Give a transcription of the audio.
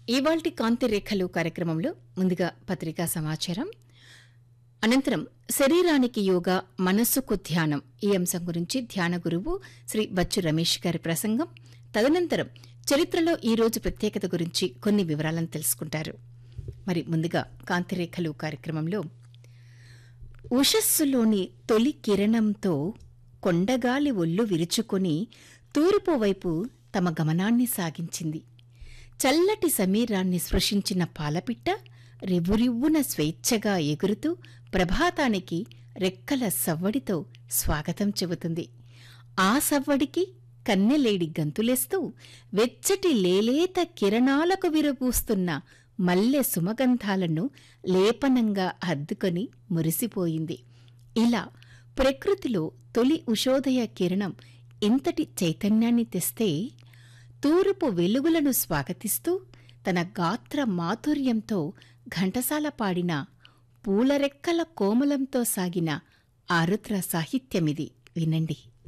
ఇవాల్టి కాంతి రేఖలు కార్యక్రమంలో ముందుగా పత్రికా సమాచారం అనంతరం శరీరానికి యోగా మనస్సుకు ధ్యానం ఈ అంశం గురించి ధ్యాన గురువు శ్రీ బచ్చు రమేష్ గారి ప్రసంగం తదనంతరం చరిత్రలో ఈ రోజు ప్రత్యేకత గురించి కొన్ని వివరాలను తెలుసుకుంటారు మరి ముందుగా కాంతిరేఖలు కార్యక్రమంలో ఉషస్సులోని తొలి కిరణంతో కొండగాలి ఒళ్ళు విరుచుకొని తూర్పు వైపు తమ గమనాన్ని సాగించింది చల్లటి సమీరాన్ని స్పృశించిన పాలపిట్ట రివ్వురివ్వున స్వేచ్ఛగా ఎగురుతూ ప్రభాతానికి రెక్కల సవ్వడితో స్వాగతం చెబుతుంది ఆ సవ్వడికి కన్నెలేడి గంతులేస్తూ వెచ్చటి లేలేత కిరణాలకు విరబూస్తున్న మల్లె సుమగంధాలను లేపనంగా అద్దుకొని మురిసిపోయింది ఇలా ప్రకృతిలో తొలి ఉషోదయ కిరణం ఇంతటి చైతన్యాన్ని తెస్తే తూర్పు వెలుగులను స్వాగతిస్తూ తన గాత్ర మాధుర్యంతో ఘంటసాల పాడిన పూలరెక్కల కోమలంతో సాగిన ఆరుద్ర సాహిత్యమిది వినండి